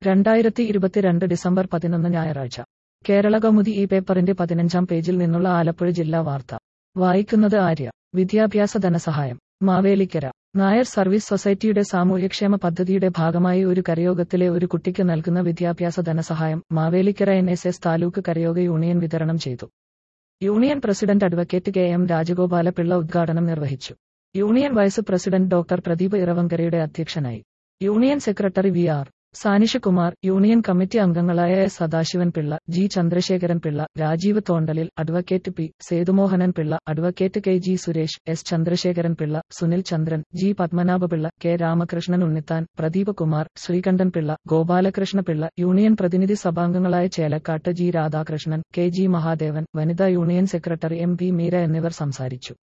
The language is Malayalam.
രണ്ടായിരത്തി ഇരുപത്തിരണ്ട് ഡിസംബർ പതിനൊന്ന് ഞായറാഴ്ച കേരള കൗമുദി ഈ പേപ്പറിന്റെ പതിനഞ്ചാം പേജിൽ നിന്നുള്ള ആലപ്പുഴ ജില്ലാ വാർത്ത വായിക്കുന്നത് ആര്യ വിദ്യാഭ്യാസ ധനസഹായം മാവേലിക്കര നായർ സർവീസ് സൊസൈറ്റിയുടെ സാമൂഹ്യക്ഷേമ പദ്ധതിയുടെ ഭാഗമായി ഒരു കരയോഗത്തിലെ ഒരു കുട്ടിക്ക് നൽകുന്ന വിദ്യാഭ്യാസ ധനസഹായം Mavelikara N S S taluk Karayoga union വിതരണം ചെയ്തു union president advocate K M Rajagopala Pillai ഉദ്ഘാടനം നിർവഹിച്ചു union vice president doctor Pradeep ഇറവങ്കരയുടെ അധ്യക്ഷനായി union secretary V R Sanishakumar union committee അംഗങ്ങളായ S Sadasivan Pillai G Chandrasekharan Pillai Rajeev Thondalil advocate P Sethumohanan Pillai advocate K G Suresh S Chandrasekharan Pillai Sunil Chandran G Padmanabha Pillai K Ramakrishnan Unnithan Pradeep Kumar Sreekandan Pillai Gopalakrishna Pillai union പ്രതിനിധി സഭാംഗങ്ങളായ Chelakkattu G Radhakrishnan K G Mahadevan വനിതാ union secretary M P Meera എന്നിവർ സംസാരിച്ചു